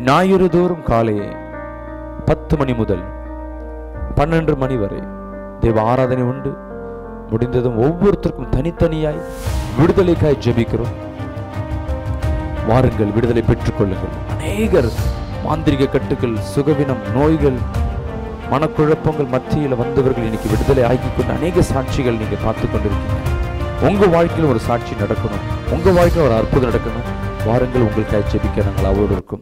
ஞாயிறு தோறும் காலை பத்து மணி முதல் பன்னெண்டு மணி வரை தேவ ஆராதனை உண்டு முடிந்ததும் ஒவ்வொருத்தருக்கும் தனித்தனியாய் விடுதலைக்காய் ஜெபிக்கிறோம் வாருங்கள் விடுதலை பெற்றுக்கொள்ளுங்கள் அநேகர் மாந்திரிக கட்டுகள் சுகவினம் நோய்கள் மனக்குழப்பங்கள் மத்தியில் வந்தவர்கள் இன்னைக்கு விடுதலை ஆக்கி கொண்டு அநேக சாட்சிகள் நீங்க பார்த்து கொண்டிருக்கீங்க உங்க வாழ்க்கையில் ஒரு சாட்சி நடக்கணும் உங்க வாழ்க்கையில் ஒரு அற்புதம் நடக்கணும் வாருங்கள் உங்களுக்காக ஜெபிக்க நாங்கள் அவரோடு இருக்கும்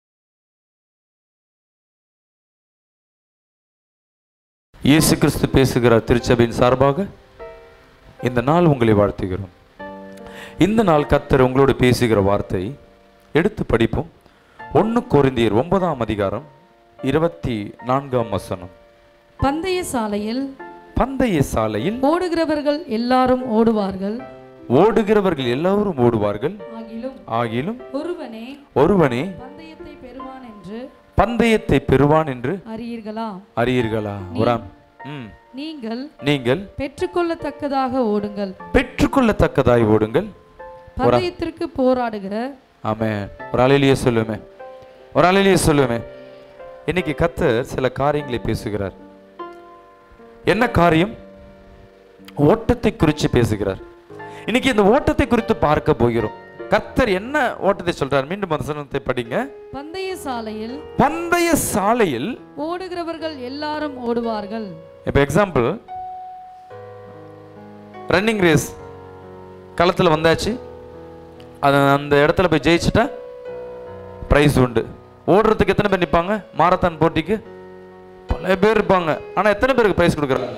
இயேசு கிறிஸ்து பேசுகிறார் திருச்சபையின் சார்பாக இந்த நாள் உங்களை வாழ்த்துகிறோம் இந்த நாள் கத்தர் உங்களோடு பேசுகிற வார்த்தை எடுத்து படிப்போம் ஒன்று கொரிந்தியர் ஒன்பதாம் அதிகாரம் இருபத்தி நான்காம் வசனம் பந்தய சாலையில் பந்தய சாலையில் ஓடுகிறவர்கள் எல்லாரும் ஓடுவார்கள் ஓடுகிறவர்கள் எல்லாரும் ஓடுவார்கள் ஆகிலும் ஆகிலும் ஒருவனே ஒருவனே பந்தயத்தை பெறுவான் என்று பந்தயத்தை பெறுவான் என்று அறியீர்களா அறியீர்களா ஒராம் ம் நீங்கள் நீங்கள் பெற்றுக்கொள்ளத்தக்கதாக ஓடுங்கள் பெற்றுக்கொள்ளத்தக்கதாய் ஓடுங்கள் பந்தயத்திற்கு போராடுகிற ஆமே ஒரு அலையிலேயே சொல்லுமே ஒரு அலையிலேயே சொல்லுமே இன்னைக்கு கத்தர் சில காரியங்களை பேசுகிறார் என்ன காரியம் ஓட்டத்தை குறித்து பேசுகிறார் இன்னைக்கு இந்த ஓட்டத்தை குறித்து பார்க்க போகிறோம் கர்த்தர் என்ன ஓட்டத்தை சொல்றார் மீண்டும் வசனத்தை படிங்க பந்தய சாலையில் பந்தய சாலையில் ஓடுகிறவர்கள் எல்லாரும் ஓடுவார்கள் இப்போ எக்ஸாம்பிள் ரன்னிங் ரேஸ் களத்தில் வந்தாச்சு அது அந்த இடத்துல போய் ஜெயிச்சிட்டா ப்ரைஸ் உண்டு ஓடுறதுக்கு எத்தனை பேர் நிற்பாங்க மாரத்தான் போட்டிக்கு பல பேர் இருப்பாங்க ஆனால் எத்தனை பேருக்கு ப்ரைஸ் கொடுக்குறாங்க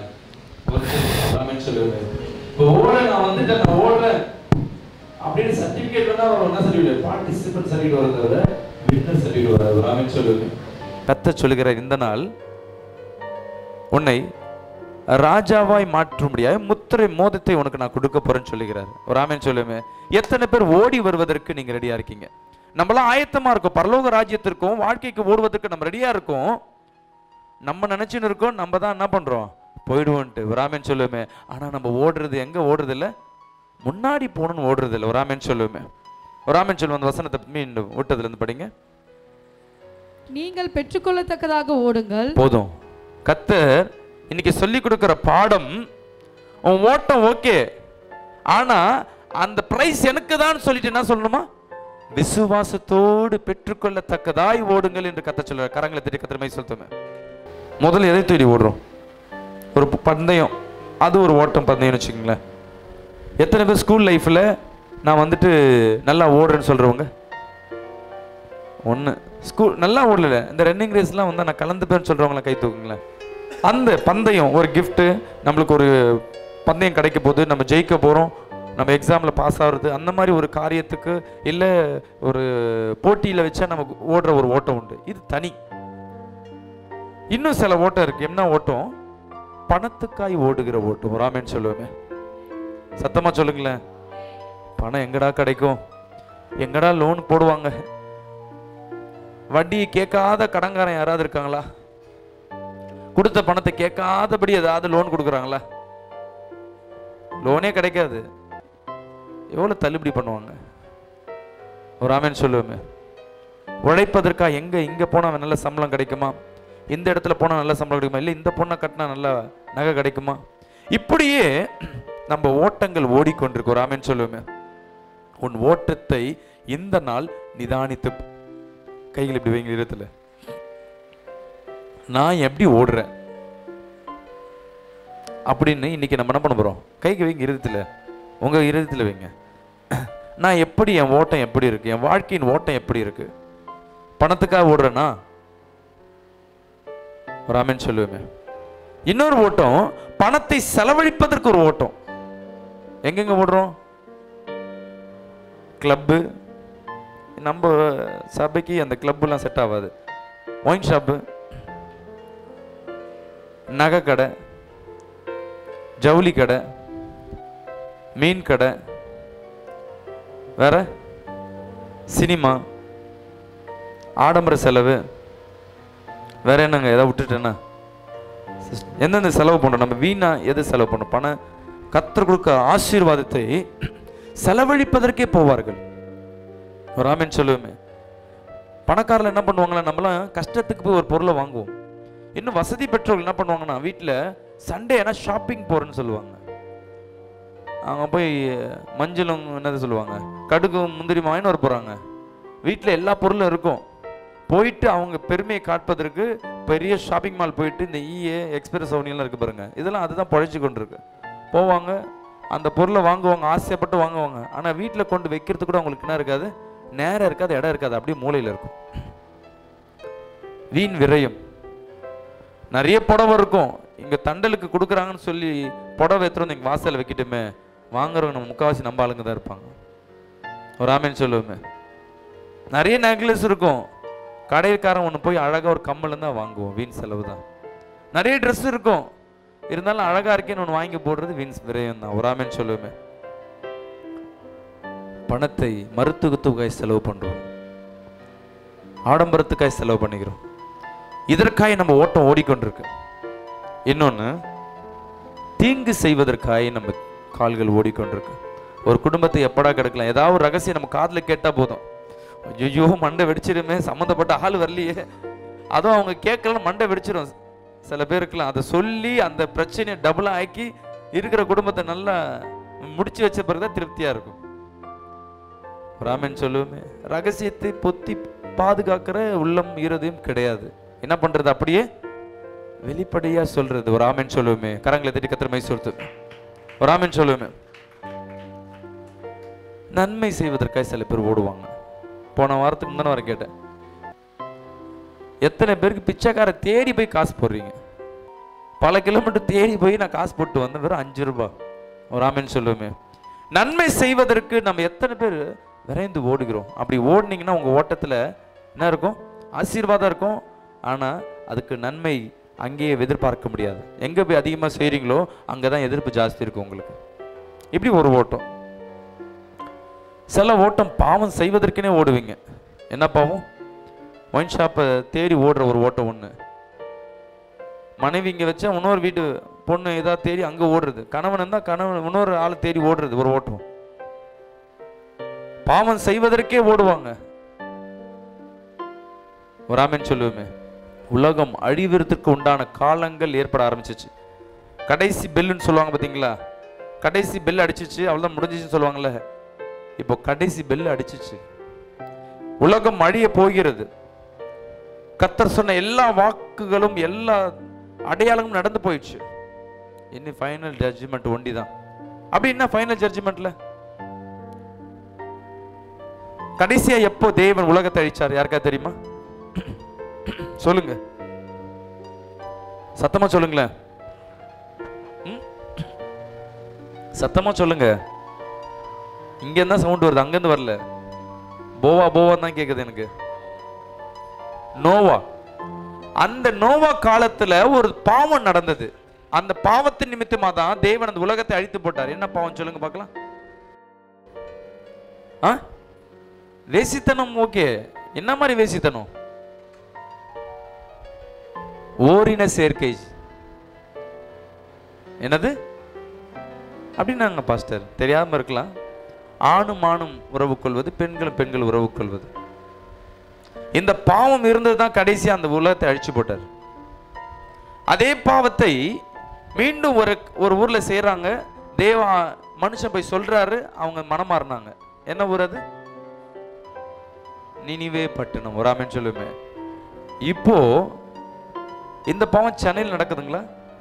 இப்போ ஓட நான் வந்துட்டேன் நான் ஓடுறேன் அப்படின்னு சர்டிஃபிகேட் வேணா வரும் என்ன சர்டிஃபிகேட் பார்ட்டிசிபென்ட் சர்டிஃபிகேட் வரதை விட வின்னர் சர்டிஃபிகேட் வராது ராமன் சொல்லுவேன் கத்த சொல்லுகிற இந்த நாள் உன்னை ராஜாவாய் மாற்றும்படியாக முத்திரை மோதத்தை உனக்கு நான் கொடுக்க போறேன்னு சொல்லுகிறார் ஒரு ஆமேன் சொல்லுமே எத்தனை பேர் ஓடி வருவதற்கு நீங்க ரெடியா இருக்கீங்க நம்மளாம் ஆயத்தமா இருக்கோம் பரலோக ராஜ்யத்திற்கும் வாழ்க்கைக்கு ஓடுவதற்கு நம்ம ரெடியா இருக்கோம் நம்ம நினைச்சுன்னு இருக்கோம் நம்ம தான் என்ன பண்றோம் போயிடுவோன்ட்டு ஒரு ஆமேன் சொல்லுமே ஆனா நம்ம ஓடுறது எங்க ஓடுறது இல்ல முன்னாடி போகணும்னு ஓடுறது இல்லை ஒரு ஆமேன் சொல்லுமே ஒரு ஆமேன் சொல்லுவோம் அந்த வசனத்தை மீண்டும் விட்டதுல இருந்து படிங்க நீங்கள் பெற்றுக்கொள்ளத்தக்கதாக ஓடுங்கள் போதும் கத்தர் இன்னைக்கு சொல்லி கொடுக்கிற பாடம் உன் ஓட்டம் ஓகே ஆனா அந்த பிரைஸ் எனக்கு தான் சொல்லிட்டு என்ன சொல்லணுமா விசுவாசத்தோடு பெற்றுக்கொள்ளத்தக்கதாய் ஓடுங்கள் என்று கத்த சொல்ற கரங்களை திட்டி கத்திரமை சொல்லுமே முதல்ல எதை தேடி ஓடுறோம் ஒரு பந்தயம் அது ஒரு ஓட்டம் பந்தயம்னு வச்சுக்கோங்களேன் எத்தனை பேர் ஸ்கூல் லைஃப்ல நான் வந்துட்டு நல்லா ஓடுறேன்னு சொல்றவங்க ஒன்று ஸ்கூல் நல்லா ஓடல இந்த ரன்னிங் ரேஸ்லாம் வந்து நான் கலந்துப்பேன்னு சொல்கிறவங்கள கை தூக்குங்களேன் அந்த பந்தயம் ஒரு கிஃப்ட்டு நம்மளுக்கு ஒரு பந்தயம் கிடைக்க போகுது நம்ம ஜெயிக்க போகிறோம் நம்ம எக்ஸாமில் பாஸ் ஆகுறது அந்த மாதிரி ஒரு காரியத்துக்கு இல்லை ஒரு போட்டியில் வச்சா நமக்கு ஓடுற ஒரு ஓட்டம் உண்டு இது தனி இன்னும் சில ஓட்டம் இருக்கு என்ன ஓட்டம் பணத்துக்காய் ஓடுகிற ஓட்டம் ராமேன்னு சொல்லுவேன் சத்தமா சொல்லுங்களேன் பணம் எங்கடா கிடைக்கும் எங்கடா லோன் போடுவாங்க வட்டி கேட்காத கடன்காரன் யாராவது இருக்காங்களா கொடுத்த பணத்தை கேட்காதபடி ஏதாவது லோன் கொடுக்குறாங்களா லோனே கிடைக்காது எவ்வளோ தள்ளுபடி பண்ணுவாங்க ஒரு ஆமேன் சொல்லுவேமே உழைப்பதற்கா எங்க இங்க போனா நல்ல சம்பளம் கிடைக்குமா இந்த இடத்துல போனா நல்ல சம்பளம் கிடைக்குமா இல்லை இந்த பொண்ணை கட்டினா நல்ல நகை கிடைக்குமா இப்படியே நம்ம ஓட்டங்கள் ஓடிக்கொண்டிருக்கு ஒரு ஆமேன் சொல்லுவேமே உன் ஓட்டத்தை இந்த நாள் நிதானித்து கைகள் இப்படி வைங்க இடத்துல நான் எப்படி ஓடுறேன் அப்படின்னு இன்னைக்கு நம்ம என்ன பண்ண போறோம் கைக்கு வைங்க இருதயத்தில் உங்க இருதயத்தில் வைங்க நான் எப்படி என் ஓட்டம் எப்படி இருக்கு என் வாழ்க்கையின் ஓட்டம் எப்படி இருக்கு பணத்துக்காக ஓடுறேனா ராமன் சொல்லுவேமே இன்னொரு ஓட்டம் பணத்தை செலவழிப்பதற்கு ஒரு ஓட்டம் எங்கெங்க ஓடுறோம் கிளப்பு நம்ம சபைக்கு அந்த கிளப்புலாம் செட் ஆகாது ஒயின் ஷாப்பு நகை கடை ஜவுளி கடை மீன் கடை வேற சினிமா ஆடம்பர செலவு வேற என்னங்க ஏதாவது விட்டுட்டேன்னா எந்தெந்த செலவு பண்ணுறோம் நம்ம வீணா எது செலவு பண்ணோம் பணம் கத்தர் கொடுக்க ஆசீர்வாதத்தை செலவழிப்பதற்கே போவார்கள் ஒரு ஆமென் சொல்லுவேமே பணக்காரில் என்ன பண்ணுவாங்களா நம்மளாம் கஷ்டத்துக்கு போய் ஒரு பொருளை வாங்குவோம் இன்னும் வசதி பெற்றவர்கள் என்ன பண்ணுவாங்கன்னா வீட்டில் சண்டே ஏன்னா ஷாப்பிங் போகிறேன்னு சொல்லுவாங்க அவங்க போய் மஞ்சளும் என்னது சொல்லுவாங்க கடுகும் முந்திரி வாங்கின்னு வர போகிறாங்க வீட்டில் எல்லா பொருளும் இருக்கும் போயிட்டு அவங்க பெருமையை காட்பதற்கு பெரிய ஷாப்பிங் மால் போயிட்டு இந்த ஈஏ எக்ஸ்பிரஸ் அவனியெல்லாம் இருக்கு பாருங்க இதெல்லாம் அதுதான் பழச்சு கொண்டு இருக்கு போவாங்க அந்த பொருளை வாங்குவாங்க ஆசைப்பட்டு வாங்குவாங்க ஆனால் வீட்டில் கொண்டு வைக்கிறது கூட அவங்களுக்கு என்ன இருக்காது நேரம் இருக்காது இடம் இருக்காது அப்படியே மூலையில் இருக்கும் வீண் விரயம் நிறைய புடவை இருக்கும் இங்க தண்டலுக்கு கொடுக்குறாங்கன்னு சொல்லி புடவை எடுத்துட்டு வந்து இங்க வாசல்ல வைக்கட்டுமே வாங்குறவங்க நம்ம முக்காவாசி நம்ம ஆளுங்க தான் இருப்பாங்க ஒரு ஆமேன்னு சொல்லுவோமே நிறைய நெக்லஸ் இருக்கும் கடைக்காரன் ஒன்று போய் அழகா ஒரு கம்மல் தான் வாங்குவோம் வீண் செலவு தான் நிறைய ட்ரெஸ் இருக்கும் இருந்தாலும் அழகா இருக்கேன்னு ஒன்று வாங்கி போடுறது வீண் விரயம் தான் ஒரு ஆமேன்னு சொல்லுவோமே பணத்தை மருத்துவத்துக்காய் செலவு பண்றோம் ஆடம்பரத்துக்காய் செலவு பண்ணிக்கிறோம் இதற்காய் நம்ம ஓட்டம் ஓடிக்கொண்டிருக்கு இன்னொன்று தீங்கு செய்வதற்காய் நம்ம கால்கள் ஓடிக்கொண்டிருக்கு ஒரு குடும்பத்தை எப்படா கிடக்கலாம் ஏதாவது ஒரு ரகசியம் நம்ம காதில் கேட்டால் போதும் ஐயோ மண்டை வெடிச்சிருமே சம்மந்தப்பட்ட ஆள் வரலையே அதுவும் அவங்க கேட்கலாம் மண்டை வெடிச்சிரும் சில பேருக்குலாம் அதை சொல்லி அந்த பிரச்சனையை டபுளாக ஆக்கி இருக்கிற குடும்பத்தை நல்லா முடிச்சு வச்ச பிறகு தான் திருப்தியாக இருக்கும் ராமன் சொல்லுவோமே ரகசியத்தை பொத்தி பாதுகாக்கிற உள்ளம் இருதயம் கிடையாது என்ன பண்றது அப்படியே வெளிப்படையா சொல்றது ஒரு ஆமென் சொல்லுவோமே கரங்களை தட்டி கத்திர மை சொல்றது ஒரு ஆமென் சொல்லுவோமே நன்மை செய்வதற்காக சில பேர் ஓடுவாங்க போன வாரத்துக்கு முந்தான வர கேட்டேன் எத்தனை பேருக்கு பிச்சைக்கார தேடி போய் காசு போடுறீங்க பல கிலோமீட்டர் தேடி போய் நான் காசு போட்டு வந்தேன் வெறும் அஞ்சு ரூபாய் ஒரு ஆமென் சொல்லுவோமே நன்மை செய்வதற்கு நம்ம எத்தனை பேர் விரைந்து ஓடுகிறோம் அப்படி ஓடுனீங்கன்னா உங்க ஓட்டத்துல என்ன இருக்கும் ஆசீர்வாதம் இருக்கும் ஆனா அதுக்கு நன்மை அங்கேயே எதிர்பார்க்க முடியாது எங்க போய் அதிகமா செய்றீங்களோ அங்கதான் எதிர்ப்பு ஜாஸ்தி இருக்கும் உங்களுக்கு இப்படி ஒரு ஓட்டம் சில ஓட்டம் பாவம் செய்வதற்குனே ஓடுவீங்க என்ன பாவம் ஒயின் ஷாப்பை தேடி ஓடுற ஒரு ஓட்டம் ஒன்று மனைவி இங்கே வச்சா இன்னொரு வீட்டு பொண்ணு ஏதாவது தேடி அங்கே ஓடுறது கணவன் இருந்தால் கணவன் இன்னொரு ஆளை தேடி ஓடுறது ஒரு ஓட்டம் பாவம் செய்வதற்கே ஓடுவாங்க ஒரு ஆமென் சொல்லுவோமே உலகம் அழிவிறதுக்கு உண்டான காலங்கள் ஏற்பட ஆரம்பிச்சிச்சு கடைசி பெல்லுன்னு சொல்லுவாங்க பார்த்தீங்களா கடைசி பெல் அடிச்சிச்சு அவ்வளோதான் முடிஞ்சிச்சுன்னு சொல்லுவாங்கல்ல இப்போ கடைசி பெல் அடிச்சிச்சு உலகம் அழிய போகிறது கத்தர் சொன்ன எல்லா வாக்குகளும் எல்லா அடையாளமும் நடந்து போயிடுச்சு இனி ஃபைனல் ஜட்ஜ்மெண்ட் ஒண்டி தான் அப்படி என்ன ஃபைனல் ஜட்ஜ்மெண்ட்ல கடைசியா எப்போ தேவன் உலகத்தை அழிச்சார் யாருக்கா தெரியுமா சொல்லுங்க சத்தமா சொல்லுங்களேன் ம்? சத்தமா சொல்லுங்க இங்க இருந்தா சவுண்ட் வருது அங்க இருந்து வரல போவா போவா தான் கேக்குது எனக்கு நோவா அந்த நோவா காலத்துல ஒரு பாவம் நடந்தது அந்த பாவத்தின் நிமித்தமா தான் தேவன் அந்த உலகத்தை அழித்து போட்டார் என்ன பாவம் சொல்லுங்க பார்க்கலாம் ஆ வேசித்தனம் ஓகே என்ன மாதிரி வேசித்தனம் ஓரின சேர்க்கை என்னது அப்படின்னாங்க பாஸ்டர் தெரியாம இருக்கலாம் ஆணும் ஆணும் உறவு கொள்வது பெண்களும் பெண்கள் உறவு கொள்வது இந்த பாவம் இருந்தது தான் கடைசி அந்த உலகத்தை அழிச்சு போட்டார் அதே பாவத்தை மீண்டும் ஒரு ஒரு ஊர்ல செய்றாங்க தேவா மனுஷன் போய் சொல்றாரு அவங்க மனம் மாறினாங்க என்ன ஊர் அது நினிவே பட்டணம் ஒரு ஆமென் சொல்லுமே இப்போ இந்த பாவம் சென்னையில் நடக்குதுங்களா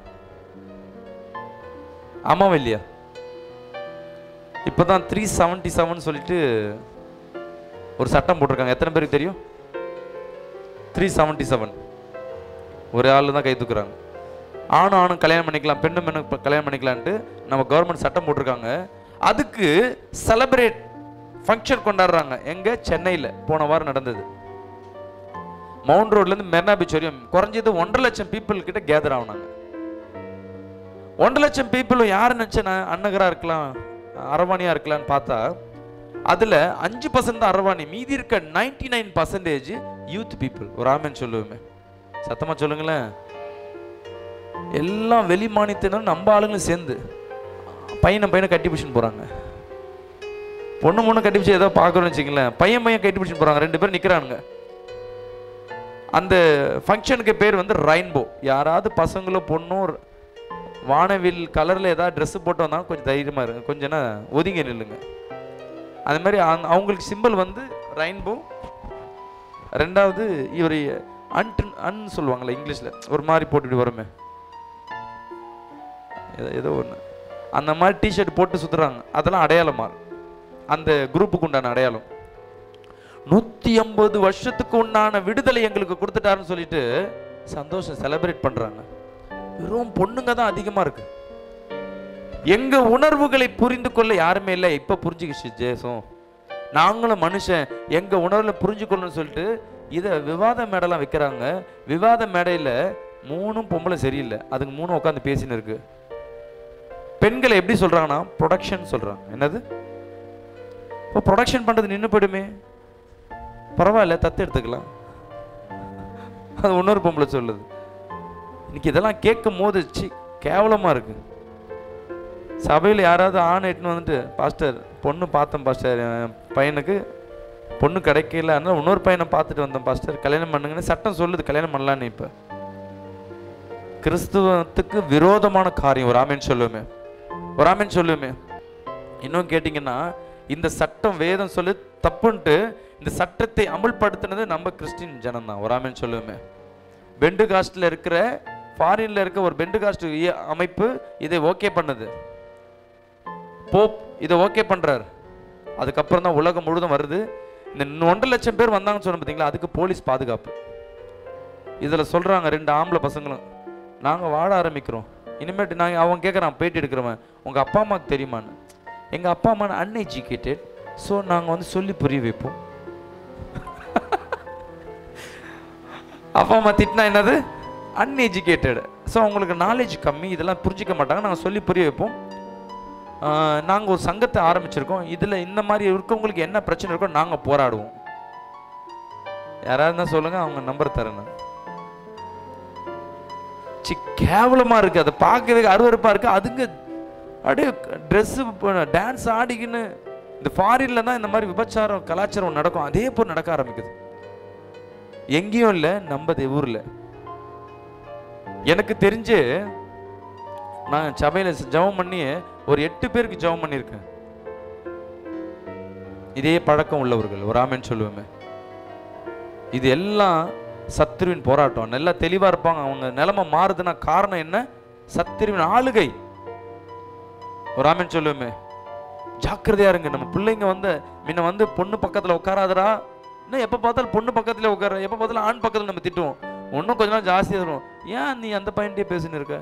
ஆமாவா இல்லையா இப்போதான் த்ரீ செவன்டி செவன் சொல்லிட்டு ஒரு சட்டம் போட்டிருக்காங்க எத்தனை பேருக்கு தெரியும் த்ரீ செவன்டி செவன் ஒரு ஆள் தான் கை தூக்குறாங்க ஆணும் ஆணும் கல்யாணம் பண்ணிக்கலாம் பெண்ணும் பெண்ணும் இப்ப கல்யாணம் பண்ணிக்கலான்ட்டு நம்ம கவர்மெண்ட் சட்டம் போட்டிருக்காங்க அதுக்கு செலிப்ரேட் ஃபங்க்ஷன் கொண்டாடுறாங்க எங்க சென்னையில் போன வாரம் நடந்தது மவுண்ட் ரோட்லேருந்து மெர்னா பீச் வரையும் குறைஞ்சது ஒன்றரை லட்சம் பீப்புள் கிட்ட கேதர் ஆகுனாங்க ஒன்றரை லட்சம் பீப்புளும் யார் நினச்சேன் அன்னகரா இருக்கலாம் அரவாணியா இருக்கலாம்னு பார்த்தா அதுல அஞ்சு பர்சன்ட் தான் அரவாணி மீதி இருக்க ninety nine percentage youth people ஒரு ஆமென் சொல்லுவோமே சத்தமா சொல்லுங்களேன் எல்லாம் வெளி மாநிலத்தினர் நம்ம ஆளுங்களும் சேர்ந்து பையனை பையனை கட்டி பிடிச்சின்னு போறாங்க பொண்ணு பொண்ணு கட்டி பிடிச்சி ஏதோ பார்க்கணும்னு வச்சுங்களேன் பையன் பையன் கட்டி பிடிச்சின்னு போறாங்க ரெண்டு பேரும் நிக்கிறானுங்க அந்த ஃபங்க்ஷனுக்கு பேர் வந்து ரெயின்போ யாராவது பசங்களோ பொண்ணோ வானவில் கலரில் ஏதாவது ட்ரெஸ் போட்டு வந்தாலும் கொஞ்சம் தைரியமாக இருங்க கொஞ்சம் என்ன ஒதுங்கி நில்லுங்க அது மாதிரி அந்த- அவங்களுக்கு சிம்பிள் வந்து ரெயின்போ ரெண்டாவது இவர் அன்ட் அன் சொல்லுவாங்கள்ல இங்கிலீஷில் ஒரு மாதிரி போட்டுட்டு வருமே ஏதோ ஏதோ ஒன்று அந்த மாதிரி டிஷர்ட் போட்டு சுற்றுறாங்க அதெல்லாம் அடையாளமா அந்த குரூப்புக்கு உண்டான அடையாளம் நூற்றி ஐம்பது வருஷத்துக்கு உண்டான விடுதலை எங்களுக்கு கொடுத்துட்டாருன்னு சொல்லிட்டு சந்தோஷம் செலிப்ரேட் பண்ணுறாங்க வெறும் பொண்ணுங்க தான் அதிகமாக இருக்கு எங்க உணர்வுகளை புரிந்து கொள்ள யாருமே இல்லை இப்போ புரிஞ்சுக்கிச்சு ஜேசம் நாங்களும் மனுஷன் எங்க உணர்வுல புரிஞ்சுக்கணும்னு சொல்லிட்டு இதை விவாத மேடைலாம் வைக்கிறாங்க விவாத மேடையில மூணும் பொம்பளை சரியில்லை அதுக்கு மூணும் உட்காந்து பேசின்னு இருக்கு பெண்களை எப்படி சொல்றாங்கன்னா ப்ரொடக்ஷன் சொல்றாங்க என்னது இப்போ ப்ரொடக்ஷன் பண்றது நின்று போயிடுமே பரவாயில்ல தத்து எடுத்துக்கலாம் அது இன்னொரு பொம்பளை சொல்லுது இன்னைக்கு இதெல்லாம் கேட்கும் போது சி கேவலமா இருக்கு சபையில் யாராவது ஆண் எட்டுன்னு வந்துட்டு பாஸ்டர் பொண்ணு பார்த்தேன் பாஸ்டர் என் பையனுக்கு பொண்ணு கிடைக்கல அதனால இன்னொரு பையனை பார்த்துட்டு வந்தேன் பாஸ்டர் கல்யாணம் பண்ணுங்கன்னு சட்டம் சொல்லுது கல்யாணம் பண்ணலான்னு இப்போ கிறிஸ்துவத்துக்கு விரோதமான காரியம் ஒரு ஆமேன்னு சொல்லுவோமே ஒரு ஆமேன்னு சொல்லுவோமே இன்னும் கேட்டிங்கன்னா இந்த சட்டம் வேதம் சொல்லி தப்புன்ட்டு இந்த சட்டத்தை அமல்படுத்தினது நம்ம கிறிஸ்டின் ஜனம் தான் ஒரு ஆமேன்னு சொல்லுவோமே பெண்டு காஸ்டில் இருக்கிற ஃபாரின்ல இருக்க ஒரு பெண்டு காஸ்ட் அமைப்பு இதை ஓகே பண்ணுது போப் இதை ஓகே பண்றாரு அதுக்கப்புறம் தான் உலகம் முழுதும் வருது இந்த ஒன்றரை லட்சம் பேர் வந்தாங்கன்னு சொன்ன பார்த்தீங்களா அதுக்கு போலீஸ் பாதுகாப்பு இதில் சொல்றாங்க ரெண்டு ஆம்பளை பசங்களும் நாங்கள் வாழ ஆரம்பிக்கிறோம் இனிமேட்டு நாங்கள் அவன் கேட்குறான் பேட்டி எடுக்கிறவன் உங்கள் அப்பா அம்மாவுக்கு தெரியுமான்னு எங்கள் அப்பா அம்மா அன்எஜுகேட்டட் ஸோ நாங்கள் வந்து சொல்லி புரிய வைப்போம் அப்பா அம்மா திட்டினா என்னது அன்எஜுகேட்டட் ஸோ அவங்களுக்கு நாலேஜ் கம்மி இதெல்லாம் புரிஞ்சிக்க மாட்டாங்க நாங்கள் சொல்லி புரிய வைப்போம் நாங்கள் ஒரு சங்கத்தை ஆரம்பிச்சிருக்கோம் இதில் இந்த மாதிரி இருக்கவங்களுக்கு என்ன பிரச்சனை இருக்கோ நாங்கள் போராடுவோம் யாராவது இருந்தால் சொல்லுங்கள் அவங்க நம்பர் தரேன் நான். சி கேவலமாக இருக்குது அதை பார்க்கறதுக்கு அருவருப்பாக இருக்குது அதுங்க அப்படியே ட்ரெஸ்ஸு டான்ஸ் ஆடிக்கின்னு இந்த ஃபாரின்ல தான் இந்த மாதிரி விபச்சாரம் கலாச்சாரம் நடக்கும் அதே போல் நடக்க ஆரம்பிக்குது எங்கேயும் இல்லை நம்ம ஊரில் எனக்கு தெரிஞ்சு நான் சபையில் ஜெபம் பண்ணி ஒரு எட்டு பேருக்கு ஜெபம் பண்ணியிருக்கேன் இதே பழக்கம் உள்ளவர்கள் ஒரு ஆமென் சொல்லுவேமே இது எல்லாம் சத்துருவின் போராட்டம் நல்லா தெளிவா இருப்பாங்க அவங்க நிலைமை மாறுதுன்னா காரணம் என்ன சத்துருவின் ஆளுகை ஒரு ஆமென் சொல்லுவேமே ஜாக்கிரதையா இருங்க நம்ம பிள்ளைங்க வந்து முன்ன வந்து பொண்ணு பக்கத்துல உட்காராதடா இன்னும் எப்ப பார்த்தாலும் பொண்ணு பக்கத்துல உட்கார எப்ப பார்த்தாலும் ஆண் பக்கத்துல நம்ம திட்டுவோம் இன்னும் கொஞ்ச நாள் ஜாஸ்தியா வரும் ஏன் நீ அந்த பையன்கிட்டயே பேசின்னு இருக்க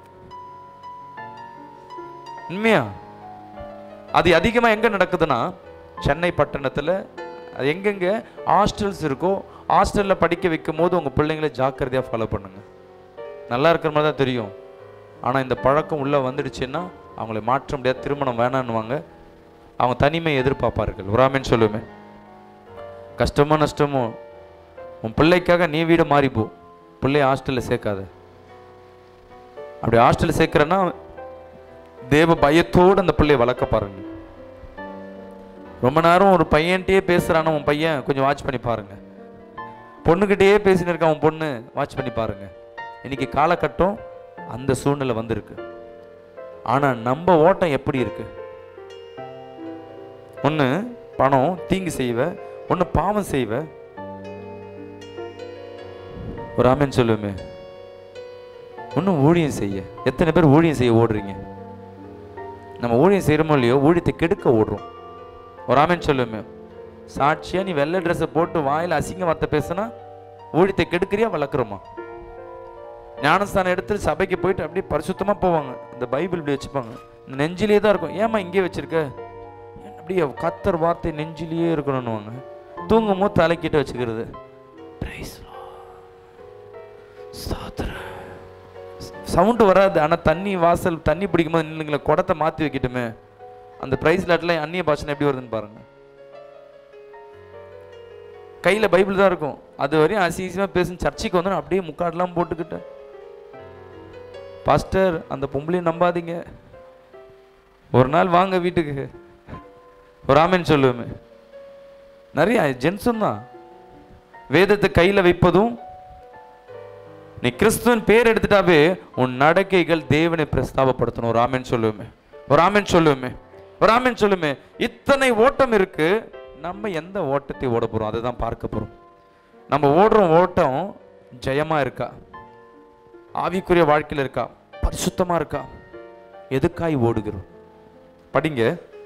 உண்மையா அது அதிகமா எங்க நடக்குதுன்னா சென்னை பட்டணத்துல அது எங்கெங்க ஹாஸ்டல்ஸ் இருக்கோ ஹாஸ்டல்ல படிக்க வைக்கும் போது உங்க பிள்ளைங்களை ஜாக்கிரதையா ஃபாலோ பண்ணுங்க நல்லா இருக்கிற மாதிரி தான் தெரியும் ஆனா இந்த பழக்கம் உள்ள வந்துடுச்சுன்னா அவங்களை மாற்ற முடியாது திருமணம் வேணான்னுவாங்க அவங்க தனிமை எதிர்பார்ப்பார்கள் உராமேன்னு சொல்லுவேன் கஷ்டமோ நஷ்டமோ உன் பிள்ளைக்காக நீ வீடு மாறி போ பிள்ளைய ஹாஸ்டலில் சேர்க்காத அப்படி ஹாஸ்டலில் சேர்க்குறேன்னா தேவ பயத்தோடு அந்த பிள்ளையை வளர்க்க பாருங்க ரொம்ப நேரம் ஒரு பையன்கிட்டயே பேசுறானா உன் பையன் கொஞ்சம் வாட்ச் பண்ணி பாருங்க பொண்ணுகிட்டயே பேசின்னு இருக்க உன் பொண்ணு வாட்ச் பண்ணி பாருங்க இன்னைக்கு காலகட்டம் அந்த சூழ்நிலை வந்திருக்கு ஆனா நம்ம ஓட்டம் எப்படி இருக்கு ஒண்ணு பணம் தீங்கு செய்வ ஒண்ணு பாவம் செய்வ ஒரு ஆமேன் சொல்லுவேமே ஒன்றும் ஊழியம் செய்ய எத்தனை பேர் ஊழியம் செய்ய ஓடுறீங்க நம்ம ஊழியம் செய்கிறோமோ இல்லையோ ஊழியத்தை கெடுக்க ஓடுறோம் ஒரு ஆமேன் சொல்லுவேமே சாட்சியா நீ வெள்ளை ட்ரெஸ்ஸை போட்டு வாயில் அசிங்க வார்த்தை பேசுனா ஊழியத்தை கெடுக்கிறியா வளர்க்குறோமா ஞானஸ்தானம் எடுத்து சபைக்கு போயிட்டு அப்படியே பரிசுத்தமா போவாங்க இந்த பைபிள் இப்படி வச்சுப்பாங்க இந்த நெஞ்சிலேயே தான் இருக்கும் ஏமா இங்கே வச்சிருக்க ஏன் அப்படியே கத்தர் வார்த்தை நெஞ்சிலேயே இருக்கணும்னுவாங்க தூங்கும் போது தலைக்கிட்ட வச்சுக்கிறது Praise the Lord. ஸ்தோத்திரம். சவுண்டு வராது ஆனால் தண்ணி வாசல் தண்ணி பிடிக்கும்போது நின்னுங்களே குடத்தை மாற்றி வைக்கட்டுமே அந்த ப்ரைஸ் லாட்டில் அந்நிய பாஷனை எப்படி வருதுன்னு பாருங்க கையில் பைபிள் தான் இருக்கும் அது வரையும் அசிங்கமாக பேசும் சர்ச்சைக்கு வந்து நான் அப்படியே முக்காடெல்லாம் போட்டுக்கிட்டேன் பாஸ்டர் அந்த பொம்பளையும் நம்பாதீங்க ஒரு நாள் வாங்க வீட்டுக்கு ஒரு ஆமேன்னு சொல்லுவேமே நிறைய ஜென்ஸும் தான் வேதத்தை கையில் வைப்பதும் நீ கிறிஸ்துவின் பேர் எடுத்துட்டாவே உன் நடக்கைகள் தேவனை பிரஸ்தாபப்படுத்தணும் ஒரு ஆமென் சொல்லுவோமே ஒரு ஆமென் சொல்லுவோமே ஒரு ஆமென் சொல்லுமே இத்தனை ஓட்டம் இருக்கு நம்ம எந்த ஓட்டத்தை ஓட போறோம் அதை தான் பார்க்க போறோம் நம்ம ஓடுற ஓட்டம் ஜெயமா இருக்கா ஆவிக்குரிய வாழ்க்கையில் இருக்கா பரிசுத்தமா இருக்கா எதுக்காய் ஓடுகிறோம் படிங்க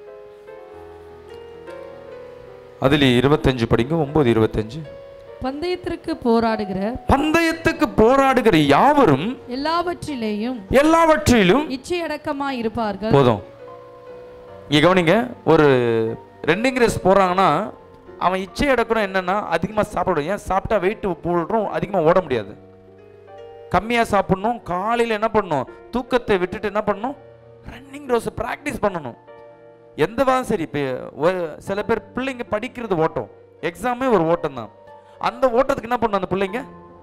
அதுல இருபத்தஞ்சு படிங்க ஒன்பது இருபத்தஞ்சு பந்தயத்திற்கு போராடுகிற பந்தயத்துக்கு போராடுகிற யாவரும் எல்லாவற்றிலேயும் எல்லாவற்றிலும் இச்சையடக்கமாய் இருப்பார்கள் போதும் இங்க கவனிங்க ஒரு ரெண்டிங் ரேஸ் போறாங்கன்னா அவன் இச்சை எடுக்கணும் என்னன்னா அதிகமாக சாப்பிடணும் ஏன் சாப்பிட்டா வெயிட் போடுறோம் அதிகமாக ஓட முடியாது கம்மியாக சாப்பிடணும் காலையில் என்ன பண்ணணும் தூக்கத்தை விட்டுட்டு என்ன பண்ணணும் ரன்னிங் ரோஸ் ப்ராக்டிஸ் பண்ணணும் எந்த வாரம் சரி இப்போ ஒரு சில பேர் பிள்ளைங்க படிக்கிறது ஓட்டம் எக்ஸாமே ஒரு ஓட்டம் தான் அந்த ஓட்டத்துக்கு என்ன பண்ணணும் அந்த பிள்ளைங்க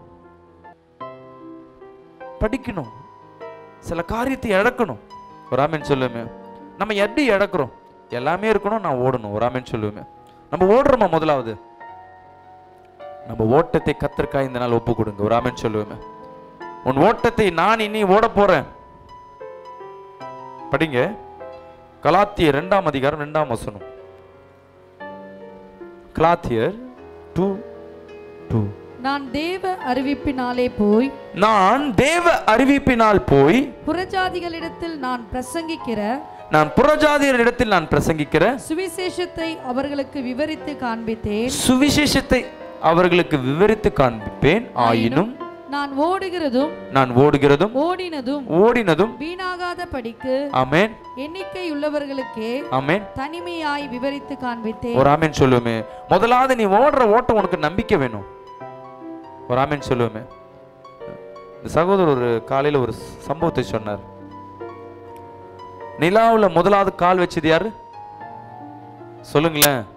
படிக்கணும் சில காரியத்தை இழக்கணும் ஒரு ஆமீன் சொல்லுமே நம்ம எப்படி இழக்கிறோம் எல்லாமே இருக்கணும் நான் ஓடணும் ஒரு ஆமீன் சொல்லுவேன் நம்ம ஓடுறோமா முதலாவது நம்ம ஓட்டத்தை கத்திற்காய் இந்த நாள் ஒப்பு கொடுங்க ஒரு ஆமீன் சொல்லுவேன் உன் ஓட்டத்தை நான் இனி ஓட போறேன் படிங்க கலாத்தியர் இரண்டாம் அதிகாரம் இரண்டாம் வசனம் கலாத்தியர் டூ டூ நான் தேவ அறிவிப்பினாலே போய் நான் தேவ அறிவிப்பினால் போய் புறஜாதிகளிடத்தில் நான் பிரசங்கிக்கிற நான் புறஜாதியரிடத்தில் நான் பிரசங்கிக்கிற சுவிசேஷத்தை அவர்களுக்கு விவரித்து காண்பித்தேன் சுவிசேஷத்தை அவர்களுக்கு விவரித்து காண்பிப்பேன் ஆயினும் நான் ஓடுகிறதும் நான் ஓடுகிறதும் ஓடினதும் ஓடினதும் வீணாகாத படிக்கு ஆமென் எண்ணிக்கை உள்ளவர்களுக்கே ஆமென் தனிமையாய் விவரித்து காண்பித்தேன் ஒரு ஆமென் சொல்லுவோமே முதலாவது நீ ஓடுற ஓட்டம் உனக்கு நம்பிக்கை வேணும் ஒரு ஆமென் சொல்லுவோமே இந்த சகோதரர் ஒரு காலையில ஒரு சம்பவத்தை சொன்னார் நிலாவுல முதலாவது கால் வச்சது யாரு சொல்லுங்களேன்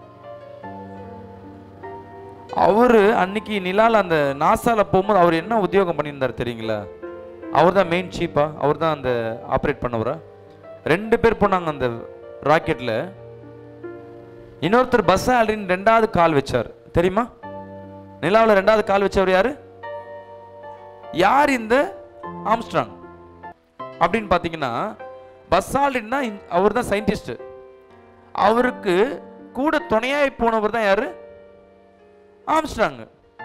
அவரு அன்னைக்கு நிலால அந்த நாசால போகும்போது அவர் என்ன உத்தியோகம் பண்ணியிருந்தார் தெரியுங்களா அவர் தான் மெயின் சீப்பா அவர் தான் அந்த ஆப்ரேட் பண்ணவரா ரெண்டு பேர் போனாங்க அந்த ராக்கெட்ல இன்னொருத்தர் பஸ் ஆல்ரின் ரெண்டாவது கால் வச்சார் தெரியுமா நிலாவில் ரெண்டாவது கால் வச்சவர் யாரு யார் இந்த ஆம்ஸ்ட்ராங் அப்படின்னு பார்த்தீங்கன்னா பஸ் ஆல்ரின் தான் அவர் தான் சயின்டிஸ்ட் அவருக்கு கூட துணையாய் போனவர் தான் யாரு ஆம்ஸ்ட்ராங்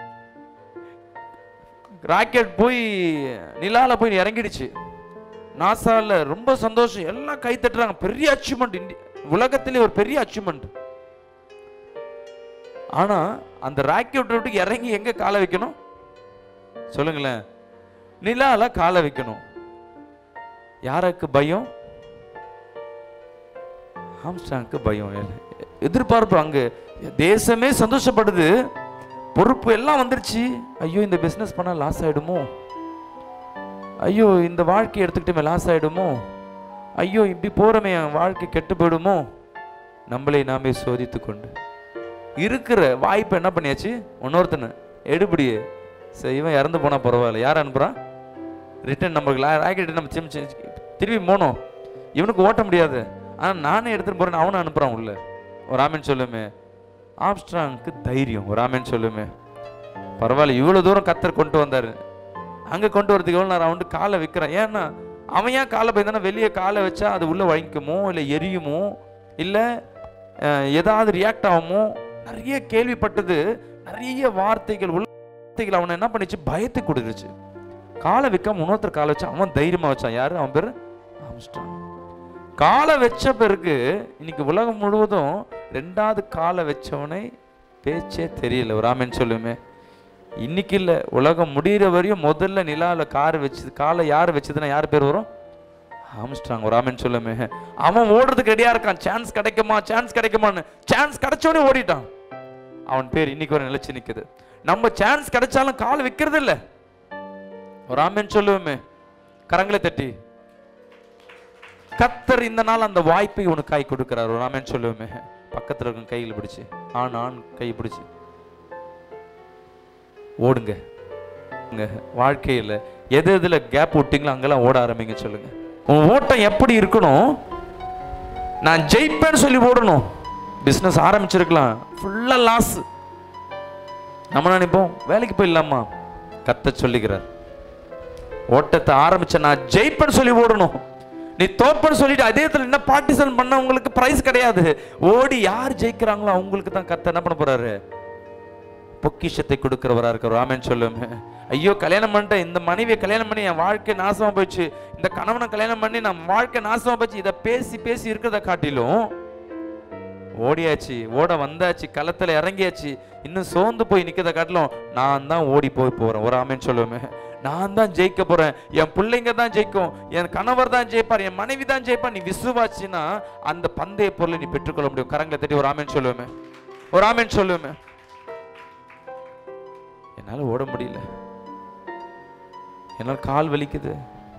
ராக்கெட் போய் நிலால போய் இறங்கிடுச்சு நாசால ரொம்ப சந்தோஷம் எல்லாம் கை தட்டுறாங்க பெரிய அச்சீவ்மெண்ட் உலகத்திலே ஒரு பெரிய அச்சீவ்மெண்ட் ஆனா அந்த ராக்கெட் விட்டு இறங்கி எங்க காலை வைக்கணும் சொல்லுங்களேன் நிலால காலை வைக்கணும் யாருக்கு பயம் ஆம்ஸ்டாங்க்கு பயம் இல்லை. எதிர்பார்ப்பு அங்க தேசமே சந்தோஷப்படுது பொறுப்பு எல்லாம் வந்துருச்சு ஐயோ இந்த பிசினஸ் பண்ணா லாஸ் ஆயிடுமோ ஐயோ இந்த வாழ்க்கையை எடுத்துக்கிட்டே லாஸ் ஆயிடுமோ ஐயோ இப்படி போறமே என் வாழ்க்கை கெட்டு போயிடுமோ நம்மளை நாமே சோதித்து கொண்டு இருக்கிற வாய்ப்பை என்ன பண்ணியாச்சு இன்னொருத்தனை எடுபடியே சரி இவன் இறந்து போனா பரவாயில்ல யார் அனுப்புறான் ரிட்டன் நமக்கு ராக்கெட் நம்ம சிம் சிம் திரும்பி போனோம் இவனுக்கு ஓட்ட முடியாது ஆனால் நானே எடுத்துட்டு போறேன் அவனை அனுப்புறான் உள்ள ஒரு ஆமேன் சொல்லுமே ஆம்ஸ்ட்ராங்க்கு தைரியம் ஒரு ஆமேன் சொல்லுமே பரவாயில்ல இவ்வளோ தூரம் கத்தர் கொண்டு வந்தாரு அங்கே கொண்டு வரதுக்கு எவ்வளோ நேரம் அவன்ட்டு காலை வைக்கிறான் ஏன்னா அவன் ஏன் காலை பயந்தானா வெளியே காலை வச்சா அது உள்ளே வழிக்குமோ இல்லை எரியுமோ இல்லை ஏதாவது ரியாக்ட் ஆகுமோ நிறைய கேள்விப்பட்டது நிறைய வார்த்தைகள் உள்ள வார்த்தைகள் அவனை என்ன பண்ணிச்சு பயத்தை கொடுத்துருச்சு காலை வைக்காம இன்னொருத்தர் காலை வச்சான் அவன் தைரியமா வச்சான் யாரு அவன் பேரு ஆம்ஸ்ட்ராங் காலை வச்ச பிறகு இன்னைக்கு உலகம் முழுவதும் ரெண்டாவது காலை வச்சவனை பேச்சே தெரியல ஒரு ஆமேன்னு சொல்லுமே இன்னைக்கு இல்ல உலகம் முடியிற வரையும் முதல்ல நிலால கார் வச்சது காலை யார் வச்சதுன்னா யார் பேர் வரும் ஆம்ஸ்ட்ராங் ஒரு ஆமேன்னு சொல்லுமே அவன் ஓடுறதுக்கு ரெடியா இருக்கான் சான்ஸ் கிடைக்குமா சான்ஸ் கிடைக்குமான்னு சான்ஸ் கிடைச்சோடனே ஓடிட்டான் அவன் பேர் இன்னைக்கு வரை நிலைச்சு நிக்குது நம்ம சான்ஸ் கிடைச்சாலும் கால் வைக்கிறது இல்ல ஒரு ஆமேன்னு சொல்லுவோமே கரங்களை தட்டி கத்தர் இந்த நாள் அந்த வாய்ப்பை உனக்கு கை கொடுக்கிறார் ஒரு ஆமேன்னு சொல்லுவோமே பக்கத்துல இருக்கும் கையில் பிடிச்சு ஆண் ஆண் கை பிடிச்சு ஓடுங்க உங்க வாழ்க்கையில எது எதுல கேப் விட்டீங்களோ அங்கெல்லாம் ஓட ஆரம்பிங்க சொல்லுங்க உன் ஓட்டம் எப்படி இருக்கணும் நான் ஜெயிப்பேன்னு சொல்லி ஓடணும் பிஸ்னஸ் ஆரம்பிச்சிருக்கலாம் ஃபுல்லாக லாஸ் நம்ம நினைப்போம் வேலைக்கு போயிடலாமா கத்த சொல்லிக்கிறார் ஓட்டத்தை ஆரம்பிச்ச நான் ஜெயிப்பேன்னு சொல்லி ஓடணும் நீ தோப்பன்னு சொல்லிட்டு அதே இடத்துல என்ன பார்ட்டிசன் பண்ண உங்களுக்கு பிரைஸ் கிடையாது ஓடி யார் ஜெயிக்கிறாங்களோ அவங்களுக்கு தான் கத்த என்ன பண்ண போறாரு பொக்கிஷத்தை கொடுக்கிறவரா இருக்கிற ராமன் சொல்லுமே ஐயோ கல்யாணம் பண்ணிட்டேன் இந்த மனைவியை கல்யாணம் பண்ணி என் வாழ்க்கை நாசமா போச்சு இந்த கணவனை கல்யாணம் பண்ணி நம்ம வாழ்க்கை நாசமா போச்சு இதை பேசி பேசி இருக்கிறத காட்டிலும் ஓடியாச்சு ஓட வந்தாச்சு களத்துல இறங்கியாச்சு இன்னும் சோர்ந்து போய் நிக்கிறத காட்டிலும் நான் தான் ஓடி போய் போறேன் ஒரு ஆமேன்னு சொல்லுவேன் நான் தான் ஜெயிக்க போறேன் என் பிள்ளைங்க தான் ஜெயிக்கும் என் கணவர் தான் ஜெயிப்பார் என் மனைவி தான் ஜெயிப்பார் நீ விசுவாச்சினா அந்த பந்தய பொருளை நீ பெற்றுக்கொள்ள முடியும் கரங்களை தட்டி ஒரு ஆமேன்னு சொல்லுவேன் ஒரு ஆமேன்னு சொல்லுவேன் என்னால ஓட முடியல என்னால் கால் வலிக்குது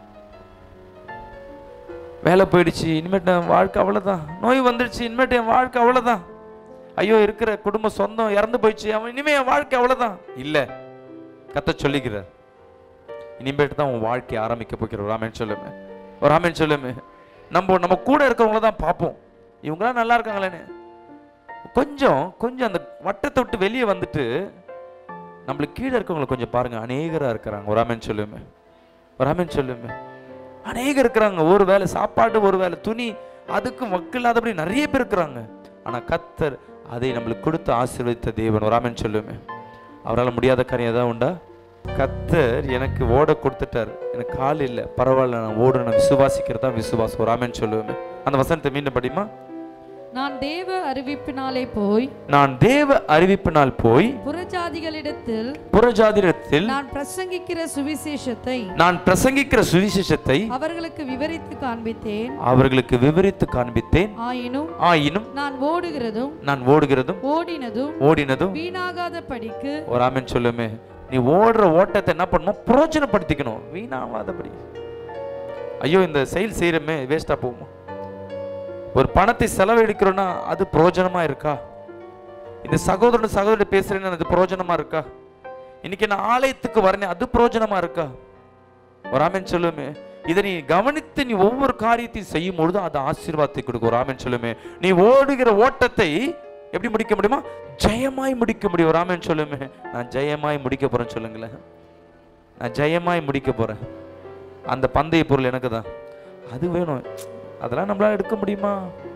வேலை போயிடுச்சு இனிமேட்டு என் வாழ்க்கை அவ்வளோதான் நோய் வந்துடுச்சு இனிமேட்டு என் வாழ்க்கை அவ்வளோதான் ஐயோ இருக்கிற குடும்ப சொந்தம் இறந்து போயிடுச்சு அவன் இனிமே என் வாழ்க்கை அவ்வளோதான் இல்லை கத்த சொல்லிக்கிறார் இனிமேட்டு தான் உன் வாழ்க்கையை ஆரம்பிக்க போகிற ஒரு ராமன் சொல்லுமே ஒரு ராமன் சொல்லுமே நம்ம நம்ம கூட இருக்கிறவங்கள தான் பார்ப்போம் இவங்களாம் நல்லா இருக்காங்களேன்னு கொஞ்சம் கொஞ்சம் அந்த வட்டத்தை விட்டு வெளியே வந்துட்டு நம்மளுக்கு கீழே இருக்கவங்களை கொஞ்சம் பாருங்க அநேகரா இருக்கிறாங்க ஒரு ராமன் சொல்லுமே ஒரு ராமன் சொல்லுமே அநேகர் இருக்கிறாங்க ஒரு வேளை சாப்பாடு ஒரு வேளை துணி அதுக்கு மக்கள் இல்லாதபடி நிறைய பேர் இருக்கிறாங்க ஆனா கத்தர் அதை நம்மளுக்கு கொடுத்து ஆசீர்வதித்த தேவன் ஒரு ராமன் சொல்லுமே அவரால் முடியாத காரியம் ஏதாவது உண்டா கத்தர் எனக்கு ஓட கொடுத்துட்டார் எனக்கு கால் இல்லை பரவாயில்ல நான் ஓடணும் விசுவாசிக்கிறது தான் விசுவாசம் ஒரு ராமன் சொல்லுவேன் அந்த வசனத்தை மீண்டும் படிமா நான் தேவ அறிவிப்பினாலே போய் நான் தேவ அறிவிப்பினால் போய் புறஜாதிகளிடத்தில் புறஜாதிடத்தில் நான் பிரசங்கிக்கிற சுவிசேஷத்தை நான் பிரசங்கிக்கிற சுவிசேஷத்தை அவர்களுக்கு விவரித்து காண்பித்தேன் அவர்களுக்கு விவரித்து காண்பித்தேன் ஆயினும் ஆயினும் நான் ஓடுகிறதும் நான் ஓடுகிறதும் ஓடினதும் ஓடினதும் வீணாகாத படிக்கு ஒரு ஆமென் சொல்லுமே நீ ஓடுற ஓட்டத்தை என்ன பண்ணணும் பிரயோஜனப்படுத்திக்கணும் வீணாவாதபடி ஐயோ இந்த செயல் செய்யறமே வேஸ்டா போகுமா ஒரு பணத்தை செலவழிக்கிறோன்னா அது பிரயோஜனமா இருக்கா இந்த சகோதரன் சகோதரி பேசுறேன்னு அது பிரயோஜனமா இருக்கா இன்னைக்கு நான் ஆலயத்துக்கு வரேன் அது பிரயோஜனமா இருக்கா ஒரு ஆமென் சொல்லுமே இதை நீ கவனித்து நீ ஒவ்வொரு காரியத்தையும் செய்யும் பொழுது அது ஆசீர்வாதத்தை கொடுக்கும் ஒரு ஆமென் சொல்லுமே நீ ஓடுகிற ஓட்டத்தை எப்படி முடிக்க முடியுமா ஜெயமாய் முடிக்க முடியும் ஒரு ஆமென் சொல்லுமே நான் ஜெயமாய் முடிக்க போறேன்னு சொல்லுங்களேன் நான் ஜெயமாய் முடிக்க போறேன் அந்த பந்தய பொருள் எனக்கு தான் அது வேணும் அதெல்லாம் நம்மளால எடுக்க முடியுமா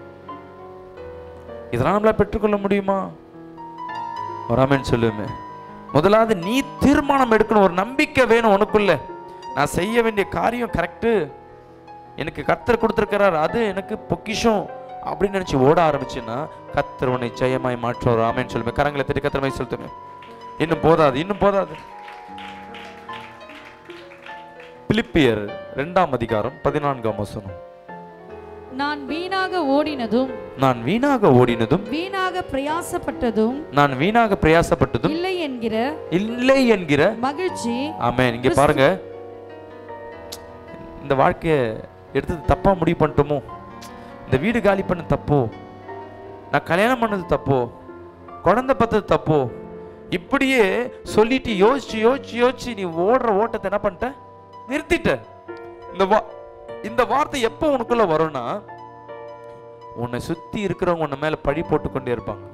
இதெல்லாம் நம்மளால பெற்றுக்கொள்ள முடியுமா ஒரு ஆமென் சொல்லுமே முதலாவது நீ தீர்மானம் எடுக்கணும் ஒரு நம்பிக்கை வேணும் உனக்குள்ள நான் செய்ய வேண்டிய காரியம் கரெக்டு எனக்கு கர்த்தர் கொடுத்துருக்கிறார் அது எனக்கு பொக்கிஷம் அப்படின்னு நினைச்சு ஓட ஆரம்பிச்சுன்னா கர்த்தர் உன்னை ஜெயமாய் மாற்றுவார் ஆமென்னு சொல்லுமே கரங்களை தட்டி கத்திரமாய் சொல்லுமே இன்னும் போதாது இன்னும் போதாது பிலிப்பியர் இரண்டாம் அதிகாரம் பதினான்காம் வசனம் நான் வீணாக ஓடினதும் நான் வீணாக ஓடினதும் வீணாக பிரயாசப்பட்டதும் நான் வீணாக பிரயாசப்பட்டதும் இல்லை என்கிற இல்லை என்கிற மகிழ்ச்சி ஆமென் இங்க பாருங்க இந்த வாழ்க்கைய எடுத்தது தப்பா முடிவு பண்ணிட்டோமோ இந்த வீடு காலி பண்ண தப்போ நான் கல்யாணம் பண்ணது தப்போ குழந்தை பார்த்தது தப்போ இப்படியே சொல்லிட்டு யோசிச்சு யோசிச்சு யோசிச்சு நீ ஓடுற ஓட்டத்தை என்ன பண்ணிட்ட நிறுத்திட்ட இந்த வா இந்த வார்த்தை எப்போ உனக்குள்ள வரும்னா உன்னை சுத்தி இருக்கிறவங்க உன்னை மேல பழி போட்டு கொண்டே இருப்பாங்க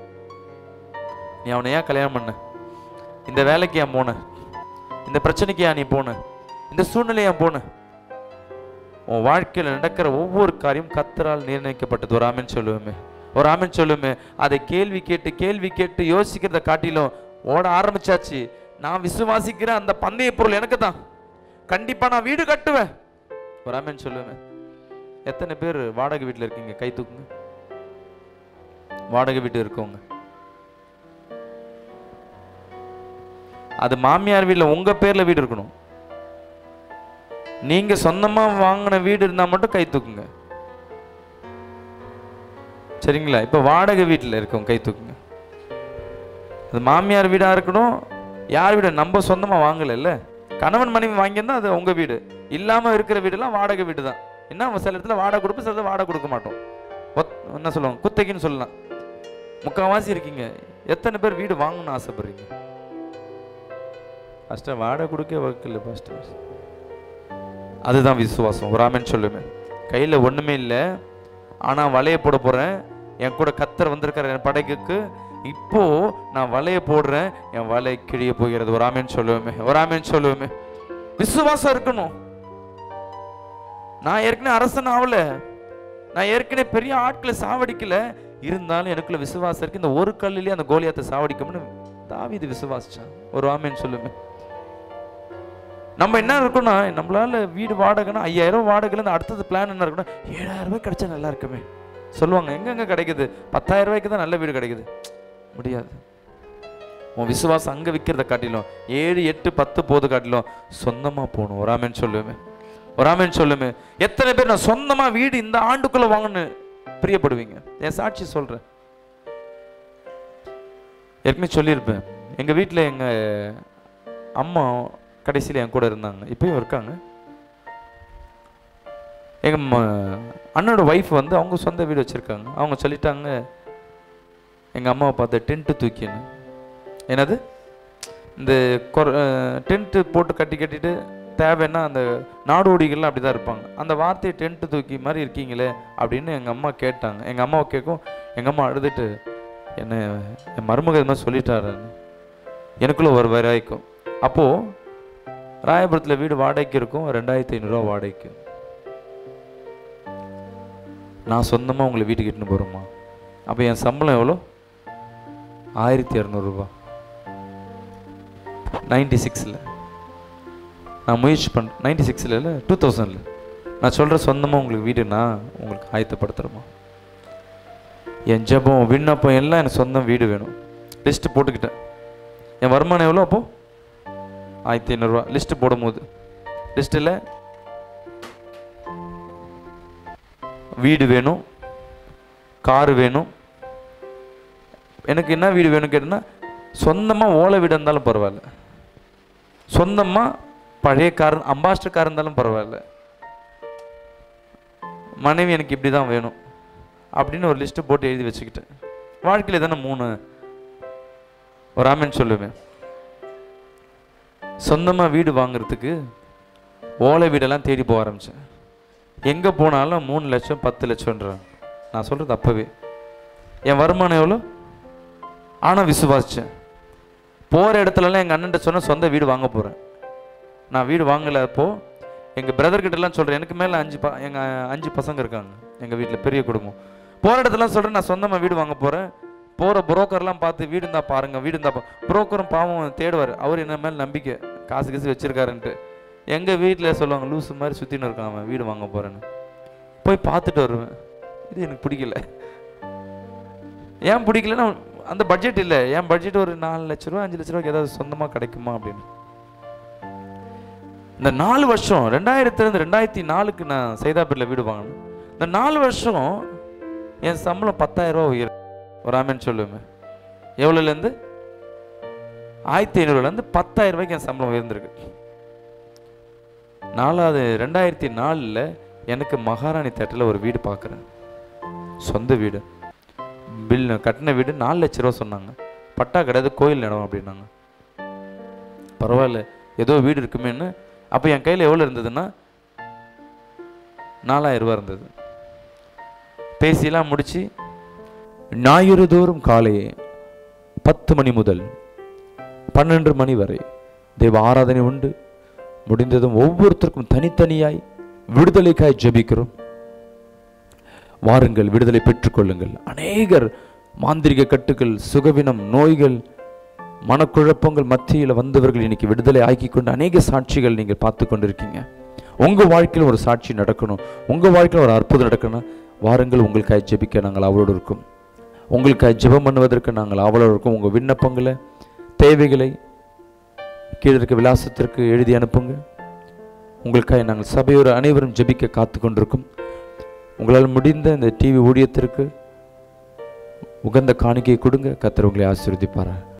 நீ அவனை ஏன் கல்யாணம் பண்ண இந்த வேலைக்கு ஏன் போன இந்த பிரச்சனைக்கு ஏன் நீ போன இந்த சூழ்நிலை ஏன் போன உன் வாழ்க்கையில் நடக்கிற ஒவ்வொரு காரியம் கத்தரால் நிர்ணயிக்கப்பட்டது ஒரு ஆமென் சொல்லுவேமே ஒரு ஆமென் சொல்லுவேமே அதை கேள்வி கேட்டு கேள்வி கேட்டு யோசிக்கிறத காட்டிலும் ஓட ஆரம்பிச்சாச்சு நான் விசுவாசிக்கிற அந்த பந்தய பொருள் எனக்கு தான் கண்டிப்பா நான் வீடு கட்டுவேன் ஒரு ஆமென் சொல்லுவேன் எத்தனை பேர் வாடகை வீட்டில் இருக்கீங்க கை தூக்குங்க வாடகை வீட்டு இருக்கவங்க அது மாமியார் வீட்டில் உங்க பேர்ல வீடு இருக்கணும் நீங்க சொந்தமா வாங்கின வீடு இருந்தா மட்டும் கை தூக்குங்க சரிங்களா இப்போ வாடகை வீட்டில் இருக்கவங்க கை தூக்குங்க அது மாமியார் வீடா இருக்கணும் யார் வீடு நம்ம சொந்தமா வாங்கலைல்ல கணவன் மனைவி வாங்கியிருந்தா அது உங்க வீடு இல்லாம இருக்கிற வீடுலாம் வாடகை வீடு தான் என்ன நம்ம சில இடத்துல வாடகை கொடுப்போம் சில இடத்துல வாடகை கொடுக்க மாட்டோம் ஒத்- என்ன சொல்லுவாங்க குத்தகைன்னு சொல்லலாம் முக்கால்வாசி இருக்கீங்க எத்தனை பேர் வீடு வாங்கணும்னு ஆசைப்படுறீங்க ஃபஸ்ட்டு வாடகை கொடுக்க வக்கல ஃபஸ்ட்டு அதுதான் விசுவாசம் ஒரு ஆமென் சொல்லுமே கையில் ஒன்றுமே இல்லை ஆனால் வலைய போட போகிறேன் என் கூட கத்தர் வந்திருக்கிற என் படைக்கு இப்போ நான் வலைய போடுறேன் என் வலை கிழிய போகிறது ஒரு ஆமென் சொல்லுவேமே ஒரு ஆமென் சொல்லுவேமே விசுவாசம் இருக்கணும் நான் ஏற்கனவே அரசன் ஆகல நான் ஏற்கனவே பெரிய ஆட்களை சாவடிக்கல இருந்தாலும் எனக்குள்ள விசுவாசம் இருக்கு இந்த ஒரு கல்லிலே அந்த கோலியாத்தை சாவடிக்கும்னு தாவீது விசுவாசிச்சான் ஒரு ஆமேன்னு சொல்லுமே நம்ம என்ன இருக்கும்னா நம்மளால வீடு வாடகைனா ஐயாயிரம் வாடகைல இருந்து அடுத்தது பிளான் என்ன இருக்குன்னா ஏழாயிரம் ரூபாய் கிடைச்சா நல்லா இருக்குமே சொல்லுவாங்க எங்கெங்க கிடைக்குது பத்தாயிரம் ரூபாய்க்கு தான் நல்ல வீடு கிடைக்குது முடியாது உன் விசுவாசம் அங்க விற்கிறத காட்டிலும் ஏழு எட்டு பத்து போது காட்டிலும் சொந்தமா போகணும் ஒரு ஆமேன்னு சொல்லுமே ஒரு ஆமேன்னு சொல்லுமே எத்தனை பேர் நான் சொந்தமா வீடு இந்த ஆண்டுக்குள்ள வாங்கணும் பிரியப்படுவீங்க என் சாட்சி சொல்றேன் ஏற்கனவே சொல்லியிருப்பேன் எங்க வீட்டில் எங்க அம்மா கடைசியில் என் கூட இருந்தாங்க இப்பயும் இருக்காங்க எங்க ம- அண்ணனோட ஒய்ஃப் வந்து அவங்க சொந்த வீடு வச்சிருக்காங்க அவங்க சொல்லிட்டாங்க எங்க அம்மாவை பார்த்து டென்ட்டு தூக்கின்னு என்னது இந்த டென்ட்டு போட்டு கட்டி கட்டிட்டு தேவைன்னா அந்த நாடோடிகள்லாம் அப்படி தான் இருப்பாங்க அந்த வார்த்தையை டென்ட்டு தூக்கி மாதிரி இருக்கீங்களே அப்படின்னு எங்கள் அம்மா கேட்டாங்க எங்கள் அம்மாவை கேட்கும் எங்கள் அம்மா அழுதுட்டு என்ன என் மருமக இது மாதிரி சொல்லிட்டாருன்னு எனக்குள்ள ஒரு வராய்க்கும் அப்போது ராயபுரத்தில் வீடு வாடகைக்கு இருக்கும் ரெண்டாயிரத்தி ஐநூறுரூவா வாடகைக்கு நான் சொந்தமாக உங்களை வீட்டுக்கு இட்டுன்னு போகிறோமா அப்போ என் சம்பளம் எவ்வளோ ஆயிரத்தி இரநூறுபா நைன்டி சிக்ஸில் நான் முயற்சி பண்ண நைன்டி சிக்ஸில் இல்லை டூ தௌசண்டில் நான் சொல்கிற சொந்தமாக உங்களுக்கு வீடு நான் உங்களுக்கு ஆயத்தப்படுத்துகிறோமா என் ஜெபம் விண்ணப்பம் எல்லாம் எனக்கு சொந்தம் வீடு வேணும் லிஸ்ட்டு போட்டுக்கிட்டேன் என் வருமானம் எவ்வளோ அப்போ ஆயிரத்தி ஐநூறுரூவா லிஸ்ட்டு போடும்போது லிஸ்ட்டில் வீடு வேணும் காரு வேணும் எனக்கு என்ன வீடு வேணும் கேட்டேன்னா சொந்தமாக ஓலை வீடு இருந்தாலும் பரவாயில்ல சொந்தமாக பழைய கார் அம்பாஸ்டர் கார் இருந்தாலும் பரவாயில்ல மனைவி எனக்கு இப்படி தான் வேணும் அப்படின்னு ஒரு லிஸ்ட்டு போட்டு எழுதி வச்சுக்கிட்டேன் வாழ்க்கையில் தானே மூணு ஒரு ஆமேன் சொல்லுவேன் சொந்தமாக வீடு வாங்குறதுக்கு ஓலை வீடெல்லாம் தேடி போக ஆரம்பித்தேன் எங்கே போனாலும் மூணு லட்சம் பத்து லட்சம்ன்றாங்க நான் சொல்கிறது அப்போவே என் வருமானம் எவ்வளோ ஆனால் விசுவாசித்தேன் போகிற இடத்துலலாம் எங்கள் அண்ணன்ட்ட சொன்ன சொந்த வீடு வாங்க போகிறேன் நான் வீடு வாங்கலை அப்போது எங்கள் பிரதர்கிட்டலாம் சொல்கிறேன் எனக்கு மேலே அஞ்சு ப எங்கள் அஞ்சு பசங்க இருக்காங்க எங்கள் வீட்டில் பெரிய குடும்பம் போகிற இடத்துலாம் சொல்கிறேன் நான் சொந்தமாக வீடு வாங்க போகிறேன் போகிற புரோக்கர்லாம் பார்த்து வீடு இருந்தால் பாருங்கள் வீடு இருந்தால் புரோக்கரும் பாவம் தேடுவார் அவர் என்ன மேலே நம்பிக்கை காசு கீசு வச்சிருக்காருன்ட்டு எங்கள் வீட்டில் சொல்லுவாங்க லூசு மாதிரி சுற்றின்னு இருக்கான் அவன் வீடு வாங்க போகிறேன்னு போய் பார்த்துட்டு வருவேன் இது எனக்கு பிடிக்கல ஏன் பிடிக்கலன்னா அந்த பட்ஜெட் இல்லை என் பட்ஜெட் ஒரு நாலு லட்ச ரூபா அஞ்சு லட்ச ரூபாய்க்கு ஏதாவது சொந்தமாக கிடைக்குமா அப்படின்னு இந்த நாலு வருஷம் ரெண்டாயிரத்துலேருந்து ரெண்டாயிரத்தி நாலுக்கு நான் சைதாப்பேட்டில் வீடு வாங்கினேன் இந்த நாலு வருஷம் என் சம்பளம் பத்தாயிரம் ரூபா உயர் ஒரு ஆமேன்னு சொல்லுவேன் எவ்வளோலேருந்து ஆயிரத்தி ஐநூறுலேருந்து பத்தாயிரம் ரூபாய்க்கு என் சம்பளம் உயர்ந்திருக்கு நாலாவது ரெண்டாயிரத்தி நாலில் எனக்கு மகாராணி தேட்டரில் ஒரு வீடு பார்க்குறேன் சொந்த வீடு பில் கட்டின வீடு நாலு லட்ச ரூபா சொன்னாங்க பட்டா கிடையாது கோயில் இடம் அப்படின்னாங்க பரவாயில்ல ஏதோ வீடு இருக்குமேன்னு அப்போ என் கையில் எவ்வளோ இருந்ததுன்னா நாலாயிரம் ரூபா இருந்தது பேசியெல்லாம் முடிச்சு ஞாயிறு தோறும் காலை பத்து மணி முதல் பன்னெண்டு மணி வரை தேவ ஆராதனை உண்டு முடிந்ததும் ஒவ்வொருத்தருக்கும் தனித்தனியாய் விடுதலைக்காய் ஜெபிக்கிறோம் வாருங்கள் விடுதலை பெற்றுக்கொள்ளுங்கள் அநேகர் மாந்திரிக கட்டுகள் சுகவினம் நோய்கள் மனக்குழப்பங்கள் மத்தியில் வந்தவர்கள் இன்னைக்கு விடுதலை ஆக்கி கொண்டு அநேக சாட்சிகள் நீங்கள் பார்த்து கொண்டிருக்கீங்க உங்க வாழ்க்கையில் ஒரு சாட்சி நடக்கணும் உங்க வாழ்க்கையில் ஒரு அற்புதம் நடக்கணும் வாருங்கள் உங்களுக்காய் ஜெபிக்க நாங்கள் அவளோடு இருக்கோம் உங்களுக்காய் ஜெபம் பண்ணுவதற்கு நாங்கள் அவளோடு இருக்கோம் உங்க விண்ணப்பங்களை தேவைகளை கீழே இருக்க விலாசத்திற்கு எழுதி அனுப்புங்க உங்களுக்காக நாங்கள் சபையோர் அனைவரும் ஜெபிக்க காத்து கொண்டிருக்கும் உங்களால் முடிந்த இந்த டிவி ஊழியத்திற்கு உகந்த காணிக்கை கொடுங்க கத்தர் உங்களை ஆசீர்வதிப்பாரா